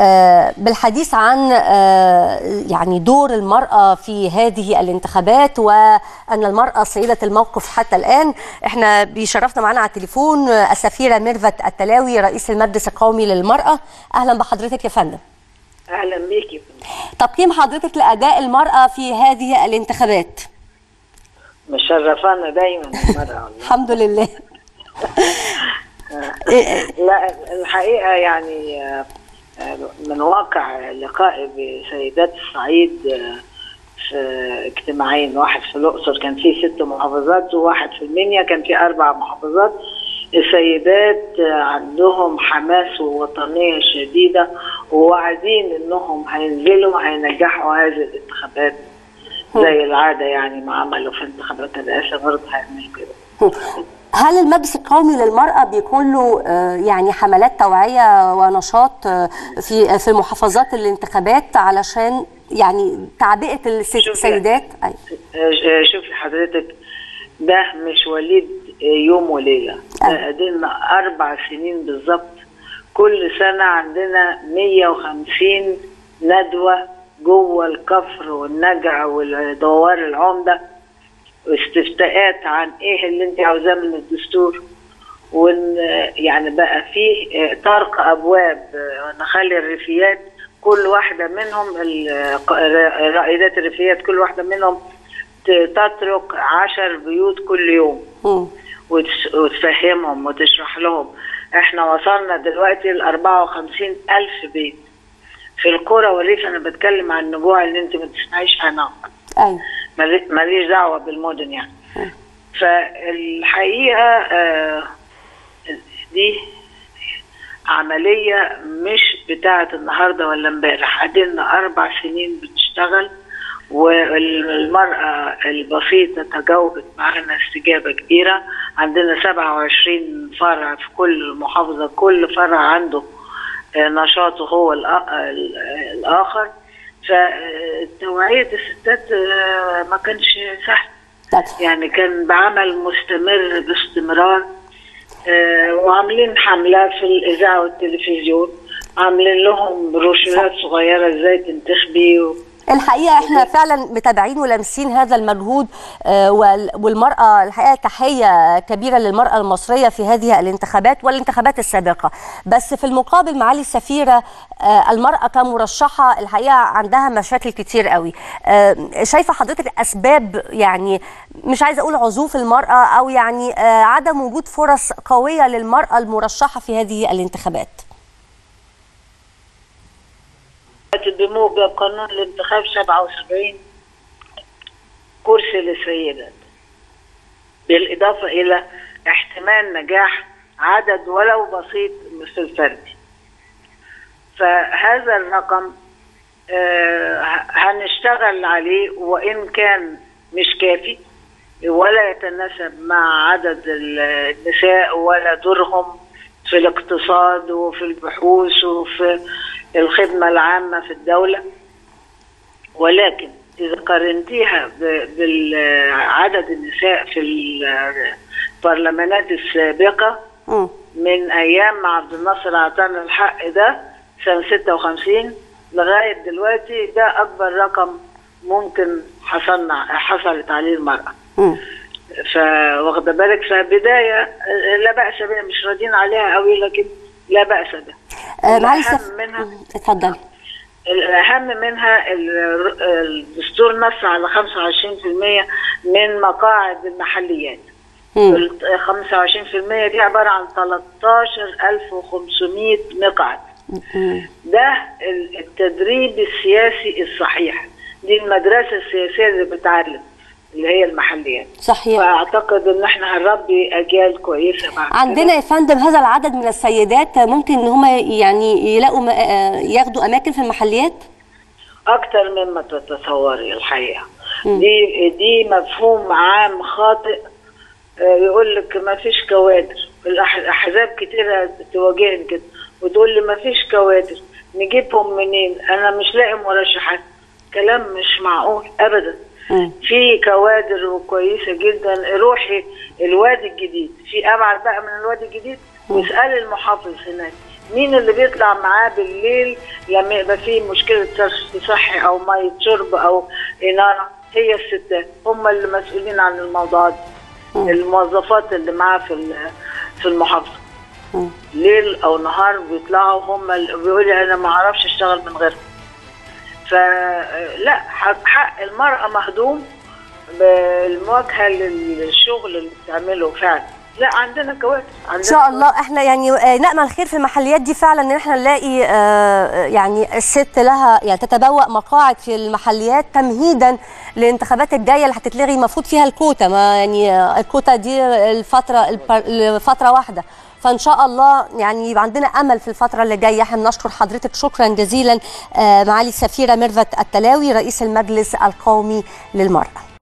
بالحديث عن يعني دور المرأة في هذه الانتخابات وأن المرأة سيدة الموقف حتى الآن احنا بيشرفنا معنا على التليفون السفيرة ميرفت التلاوي رئيس المجلس القومي للمرأة أهلا بحضرتك يا فندم أهلا بيكي تقييم حضرتك لأداء المرأة في هذه الانتخابات مشرفانا دايما المرأة الحمد لله لا الحقيقة يعني من واقع لقائي بسيدات الصعيد في اجتماعين واحد في الأقصر كان فيه ست محافظات وواحد في المنيا كان فيه أربع محافظات السيدات عندهم حماس ووطنية شديدة وواعدين انهم هينزلوا هينجحوا هذه الانتخابات زي العادة يعني ما عملوا في انتخابات الرئاسة برضه هيعملوا كده هل المجلس القومي للمرأة بيكون له يعني حملات توعية ونشاط في في محافظات الانتخابات علشان يعني تعبئة السيدات؟ شوفي حضرتك ده مش وليد يوم وليلة ده قدرنا أربع سنين بالظبط كل سنة عندنا 150 ندوة جوه الكفر والنجع والدوار العمدة واستفتاءات عن ايه اللي انت عاوزاه من الدستور وان يعني بقى فيه طرق ابواب نخلي الريفيات كل واحده منهم رائدات الريفيات كل واحده منهم تترك عشر بيوت كل يوم وتفهمهم وتشرح لهم احنا وصلنا دلوقتي ل 54 ألف بيت في القرى والريف انا بتكلم عن النجوع اللي انت ما تسمعيش عنها ايوه ماليش دعوه بالمدن يعني فالحقيقه آه دي عمليه مش بتاعه النهارده ولا امبارح قعدنا اربع سنين بنشتغل والمرأة البسيطة تجاوبت معنا استجابة كبيرة عندنا 27 فرع في كل محافظة كل فرع عنده نشاطه هو الآخر فتوعية الستات ما كانش سهل يعني كان بعمل مستمر باستمرار وعاملين حملات في الإذاعة والتلفزيون عاملين لهم بروشورات صغيرة ازاي تنتخبي و... الحقيقه احنا فعلا متابعين ولامسين هذا المجهود والمراه الحقيقه تحيه كبيره للمراه المصريه في هذه الانتخابات والانتخابات السابقه بس في المقابل معالي السفيره المراه كمرشحه الحقيقه عندها مشاكل كتير قوي شايفه حضرتك اسباب يعني مش عايزه اقول عزوف المراه او يعني عدم وجود فرص قويه للمراه المرشحه في هذه الانتخابات بموجب قانون الانتخاب 77 كرسي للسيدات بالإضافة إلى احتمال نجاح عدد ولو بسيط في الفردي فهذا الرقم آه هنشتغل عليه وإن كان مش كافي ولا يتناسب مع عدد النساء ولا دورهم في الاقتصاد وفي البحوث وفي الخدمة العامة في الدولة ولكن إذا قارنتيها بعدد النساء في البرلمانات السابقة من أيام عبد الناصر أعطانا الحق ده سنة 56 لغاية دلوقتي ده أكبر رقم ممكن حصلنا حصلت عليه المرأة فواخدة بالك فبداية لا بأس بها مش راضيين عليها قوي لكن لا بأس بها آه معلش منها اتفضلي الأهم منها الدستور نص على 25% من مقاعد المحليات ال 25% دي عبارة عن 13500 مقعد ده التدريب السياسي الصحيح دي المدرسة السياسية اللي بتعلم اللي هي المحليات صحيح فاعتقد ان احنا هنربي اجيال كويسه بعد عندنا يا فندم هذا العدد من السيدات ممكن ان هم يعني يلاقوا ياخدوا اماكن في المحليات اكتر مما تتصوري الحقيقه م. دي دي مفهوم عام خاطئ يقول لك ما فيش كوادر الاحزاب كتيره تواجهني كده وتقول لي ما فيش كوادر نجيبهم منين انا مش لاقي مرشحات كلام مش معقول ابدا في كوادر كويسه جدا روحي الوادي الجديد في ابعد بقى من الوادي الجديد واسالي المحافظ هناك مين اللي بيطلع معاه بالليل لما يبقى فيه مشكله صرف صحي او ميه شرب او اناره هي الستات هم اللي مسؤولين عن الموضوع ده الموظفات اللي معاه في ال- في المحافظه مم. ليل او نهار بيطلعوا هم اللي بيقول لي انا ما اعرفش اشتغل من غيرهم فلا حق حق المراه مهضوم بالمواجهه للشغل اللي بتعمله فعلا لا عندنا كوارث عندنا ان شاء الله احنا يعني آه، نامل خير في المحليات دي فعلا ان احنا نلاقي آه، يعني الست لها يعني تتبوأ مقاعد في المحليات تمهيدا للانتخابات الجايه اللي هتتلغي المفروض فيها الكوتا ما يعني آه، الكوتا دي الفتره البر- لفتره واحده فان شاء الله يعني يبقى عندنا امل في الفتره اللي جايه احنا بنشكر حضرتك شكرا جزيلا آه، معالي السفيره ميرفت التلاوي رئيس المجلس القومي للمراه